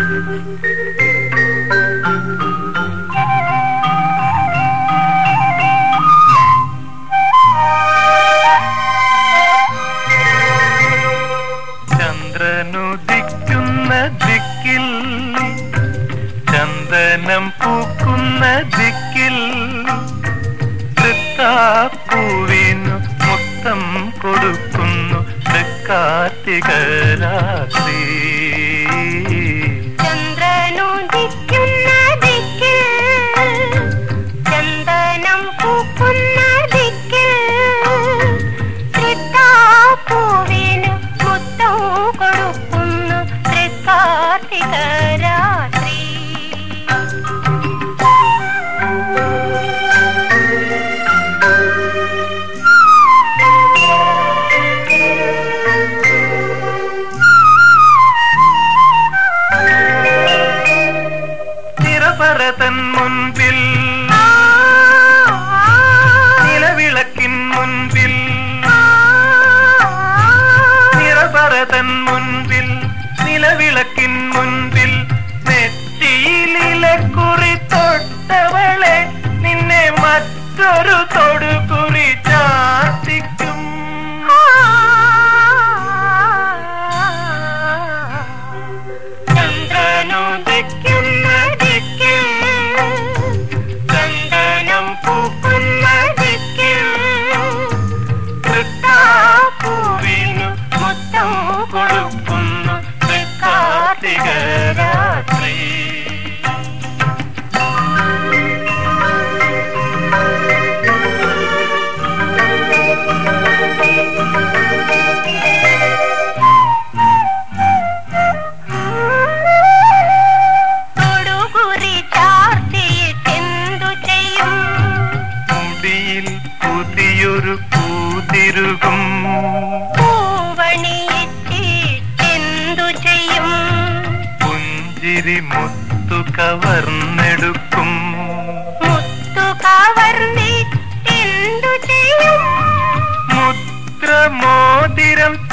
ചന്ദ്രനുദിക്കുന്ന ദിക്കിൽ ചന്ദനം പൂക്കുന്ന ദിക്കിൽ തൃത്താപ്പൂവിനു മുത്തം കൊടുക്കുന്നു തൃക്കാർത്തിക രാത്രി ചന്ദ്രനുദിക്കുന്ന ദിക്കിൽ ചന്ദനം പൂക്കുന്ന ദിക്കിൽ തൃത്താപ്പൂവിനു മുത്തം കൊടുക്കുന്നു തൃക്കാർത്തിക രാത്രി നിറപറതൻ മുൻപിൽ നിലവിളക്കിൻ മുൻപിൽ നിറപറതൻ മുൻപിൽ നിലവിളക്കിൻ മുൻപിൽ നെറ്റിയിലിലക്കുറി തൊട്ടവളെ നിന്നെ മറ്റൊരു തൊടുകുറി ചാത്തിക്കും ചന്ദ്രനുദിക്കുന്ന ദിക്കിൽ ചന്ദനം പൂക്കുന്ന ദിക്കിൽ തൃത്താപ്പൂവിനു മുത്തം കൊടുക്കുന്നു തൃക്കാർത്തിക രാത്രി തൊടുകുറി ചാർത്തിയിട്ടെന്തു ചെയ്യും മുടിയിൽ പുതിയൊരു പൂതിരുകും പൂവണിയിട്ടെന്തു ചെയ്യും പുഞ്ചിരി മുത്തു കവർന്നെടുക്കും മുത്തു കവർന്നിട്ടെന്തു ചെയ്യും മുദ്രമോതിരം